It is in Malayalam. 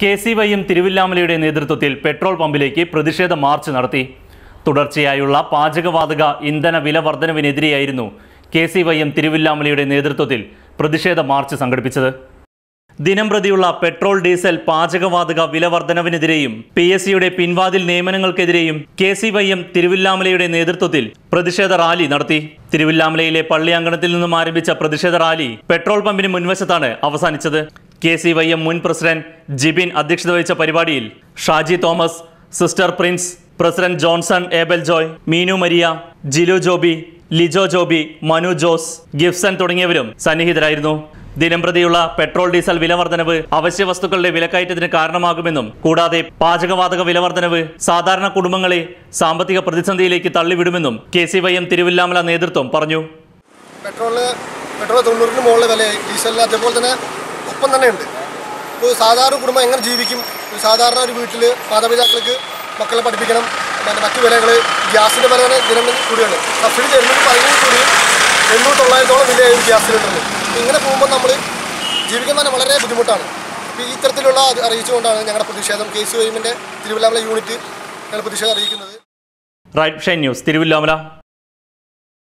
കെ സി വൈയും തിരുവില്ലാമലയുടെ നേതൃത്വത്തിൽ പെട്രോൾ പമ്പിലേക്ക് പ്രതിഷേധ മാർച്ച് നടത്തി തുടർച്ചയായുള്ള പാചകവാതക ഇന്ധന വില വർധനവിനെതിരെയായിരുന്നു കെ സി വൈ എം തിരുവില്ലാമലയുടെ നേതൃത്വത്തിൽ പ്രതിഷേധ മാർച്ച് സംഘടിപ്പിച്ചത് ദിനം പ്രതിയുള്ള പെട്രോൾ ഡീസൽ പാചകവാതക വില വർധനവിനെതിരെയും പി എസ് സിയുടെ പിൻവാതിൽ നിയമനങ്ങൾക്കെതിരെയും കെ സി വൈ എം തിരുവില്ലാമലയുടെ നേതൃത്വത്തിൽ പ്രതിഷേധ റാലി നടത്തി തിരുവില്ലാമലയിലെ പള്ളിയാങ്കണത്തിൽ നിന്നും ആരംഭിച്ച പ്രതിഷേധ റാലി പെട്രോൾ പമ്പിന് മുൻവശത്താണ് അവസാനിച്ചത് കെ സി വൈ എം മുൻ പ്രസിഡന്റ് ജിബിൻ അധ്യക്ഷത വഹിച്ച പരിപാടിയിൽ ഷാജി തോമസ് സിസ്റ്റർ പ്രിൻസ് പ്രസിഡന്റ് ജോൺസൺ ഏബൽ ജോയ് മീനു മരിയ ജിലു ജോബി ലിജോ ജോബി മനു ജോസ് ഗിഫ്സൺ തുടങ്ങിയവരും സന്നിഹിതരായിരുന്നു ദിനംപ്രതിയുള്ള പെട്രോൾ ഡീസൽ വിലവർദ്ധനവ് അവശ്യ വസ്തുക്കളുടെ വിലക്കയറ്റത്തിന് കാരണമാകുമെന്നും കൂടാതെ പാചകവാതക വിലവർദ്ധനവ് സാധാരണ കുടുംബങ്ങളെ സാമ്പത്തിക പ്രതിസന്ധിയിലേക്ക് തള്ളിവിടുമെന്നും K C Y M Thiruvilwamala നേതൃത്വം പറഞ്ഞു പെട്രോളിന് പെട്രോൾ തൊണ്ണൂറിന് മുകളിൽ വിലയായി ഡീസലിന് അതേപോലെ തന്നെ ഒപ്പം തന്നെ ഉണ്ട് ഇപ്പോൾ സാധാരണ കുടുംബം എങ്ങനെ ജീവിക്കും ഒരു സാധാരണ ഒരു വീട്ടിൽ മാതാപിതാക്കൾക്ക് മക്കളെ പഠിപ്പിക്കണം പിന്നെ മറ്റു വിലകൾ ഗ്യാസിൻ്റെ വില തന്നെ ദിനം കൂടിയാണ് സബ്സിഡി തരുന്നത് പറയുന്നത് കൂടി എണ്ണൂറ് തൊള്ളായിരത്തോളം വിലയായി ഒരു ഗ്യാസ് സിലിണ്ടറിന് ഇങ്ങനെ പോകുമ്പോൾ നമ്മൾ ജീവിക്കാൻ തന്നെ വളരെ ബുദ്ധിമുട്ടാണ് അപ്പോൾ ഈ തരത്തിലുള്ള അത് അറിയിച്ചുകൊണ്ടാണ് ഞങ്ങളുടെ പ്രതിഷേധം കെ സി വൈമിൻ്റെ തിരുവല്ലാമല യൂണിറ്റ് ഞങ്ങൾ പ്രതിഷേധം അറിയിക്കുന്നത് റൈറ്റ് ഷൈൻ ന്യൂസ് തിരുവില്ലാമല